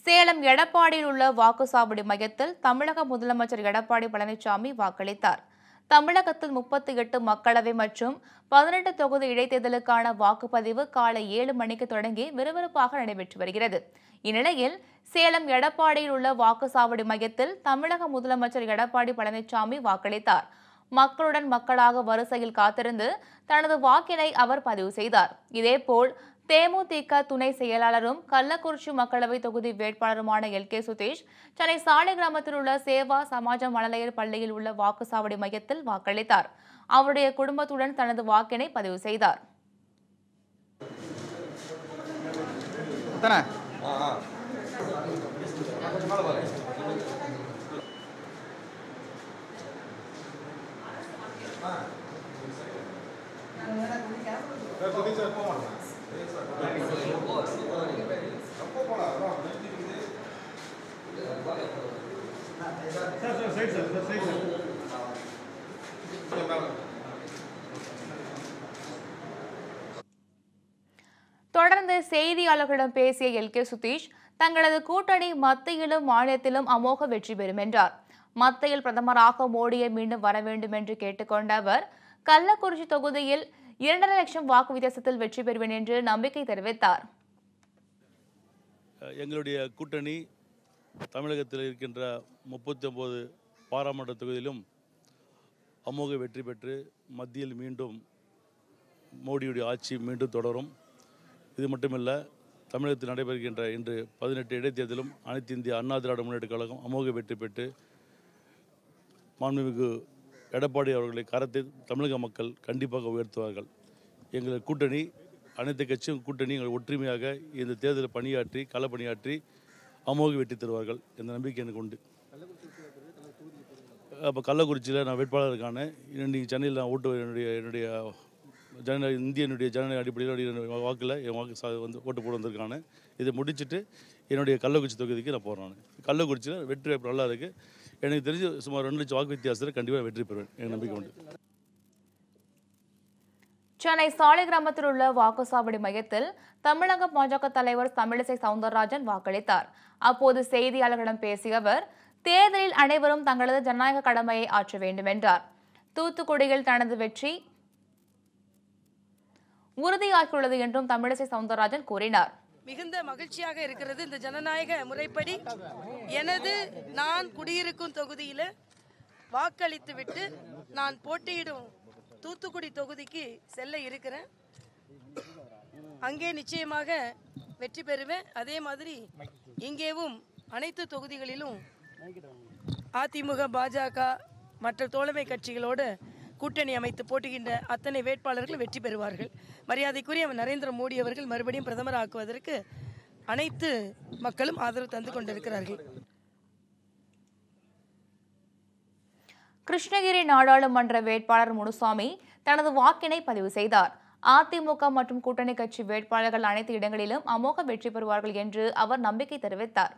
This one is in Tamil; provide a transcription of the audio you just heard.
சேலம் எடப்பாடியில் உள்ள வாக்குச்சாவடி மையத்தில் தமிழக முதலமைச்சர் எடப்பாடி பழனிசாமி வாக்களித்தார் தமிழகத்தில் முப்பத்தி எட்டு மக்களவை மற்றும் பதினெட்டு தொகுதி இடைத்தேர்தலுக்கான வாக்குப்பதிவு காலை ஏழு மணிக்கு தொடங்கி விறுவிறுப்பாக நடைபெற்று வருகிறது இந்நிலையில் சேலம் எடப்பாடியில் உள்ள வாக்குச்சாவடி மையத்தில் தமிழக முதலமைச்சர் எடப்பாடி பழனிசாமி வாக்களித்தார் மக்களுடன் மக்களாக வரிசையில் காத்திருந்து தனது வாக்கினை அவர் பதிவு செய்தார் இதேபோல் தேமுதிக துணை செயலாளரும் கள்ளக்குறிச்சி மக்களவை தொகுதி வேட்பாளருமான எல் கே சுதீஷ் சென்னை சாலை கிராமத்தில் உள்ள சேவா சமாஜ மழலையர் பள்ளியில் உள்ள வாக்குச்சாவடி மையத்தில் வாக்களித்தார் அவருடைய குடும்பத்துடன் தனது வாக்கினை பதிவு செய்தார் அத்தனை தொடர்ந்து செய்தியாளர்களிடம் பேசிய எல் கே சுதீஷ் தங்களது கூட்டணி மத்தியிலும் மாநிலத்திலும் அமோக வெற்றி பெறும் என்றார் மத்தியில் பிரதமராக மோடியை மீண்டும் வர வேண்டும் என்று கேட்டுக்கொண்ட அவர் கள்ளக்குறிச்சி தொகுதியில் இரண்டரை லட்சம் வாக்கு வித்தியாசத்தில் வெற்றி பெறுவேன் என்று நம்பிக்கை தெரிவித்தார் எங்களுடைய கூட்டணி தமிழகத்தில் இருக்கின்ற முப்பத்தி ஒம்பது பாராளுமன்ற தொகுதியிலும் அமோக வெற்றி பெற்று மத்தியில் மீண்டும் மோடியுடைய ஆட்சி மீண்டும் தொடரும் இது மட்டுமல்ல தமிழகத்தில் நடைபெறுகின்ற இன்று பதினெட்டு இடைத்தேர்தலும் அனைத்து இந்திய அண்ணா திராவிட முன்னேற்ற கழகம் அமோக வெற்றி பெற்று மாண்புமிகு எடப்பாடி அவர்களை கரத்தை தமிழக மக்கள் கண்டிப்பாக உயர்த்துவார்கள் எங்கள் கூட்டணி அனைத்து கட்சியும் கூட்டணி எங்கள் ஒற்றுமையாக இந்த தேர்தலில் பணியாற்றி களப்பணியாற்றி அமோக வெற்றி தருவார்கள் என்ற நம்பிக்கை எனக்கு உண்டு அப்போ கள்ளக்குறிச்சியில் நான் வேட்பாளர் இருக்கான இன்னைக்கு சென்னையில் நான் ஓட்டு என்னுடைய என்னுடைய ஜன இந்தியனுடைய ஜனநாயக அடிப்படையில் என்னுடைய வாக்கில் என் வாக்கு சா வந்து ஓட்டு போட வந்திருக்கானு இதை முடிச்சுட்டு என்னுடைய கள்ளக்குறிச்சி தொகுதிக்கு நான் போகிறேன் நான் கள்ளக்குறிச்சியில் வெற்றி வாய்ப்பு நல்லா இருக்குது எனக்கு தெரிஞ்சு சுமார் ரெண்டு லட்சம் வாக்கு வித்தியாசத்தில் கண்டிப்பாக வெற்றி பெறுவேன் எனக்கு நம்பிக்கை உண்டு சென்னை சாலை கிராமத்தில் உள்ள வாக்குச்சாவடி மையத்தில் தமிழக பாஜக தலைவர் தமிழிசை சவுந்தரராஜன் வாக்களித்தார் அப்போது செய்தியாளர்களிடம் பேசிய அவர் தேர்தலில் அனைவரும் தங்களது ஜனநாயக கடமையை ஆற்ற வேண்டும் என்றார் தூத்துக்குடியில் தனது வெற்றி உறுதியாகியுள்ளது என்றும் தமிழிசை சவுந்தரராஜன் கூறினார் மிகுந்த மகிழ்ச்சியாக இருக்கிறது இந்த ஜனநாயக முறைப்படி எனது நான் குடியிருக்கும் தொகுதியில் வாக்களித்து விட்டு நான் போட்டியிடும் தூத்துக்குடி தொகுதிக்கு செல்ல இருக்கிறேன் அங்கே நிச்சயமாக வெற்றி பெறுவேன் அதே மாதிரி இங்கேவும் அனைத்து தொகுதிகளிலும் அதிமுக பாஜக மற்ற தோழமை கட்சிகளோடு கூட்டணி அமைத்து போட்டுகின்ற அத்தனை வேட்பாளர்கள் வெற்றி பெறுவார்கள் மரியாதைக்குரிய நரேந்திர மோடி அவர்கள் மறுபடியும் பிரதமர் ஆக்குவதற்கு அனைத்து மக்களும் ஆதரவு தந்து கொண்டிருக்கிறார்கள் கிருஷ்ணகிரி நாடாளுமன்ற வேட்பாளர் முனுசாமி தனது வாக்கினை பதிவு செய்தார் அதிமுக மற்றும் கூட்டணி கட்சி வேட்பாளர்கள் அனைத்து இடங்களிலும் அமோக வெற்றி பெறுவார்கள் என்று அவர் நம்பிக்கை தெரிவித்தார்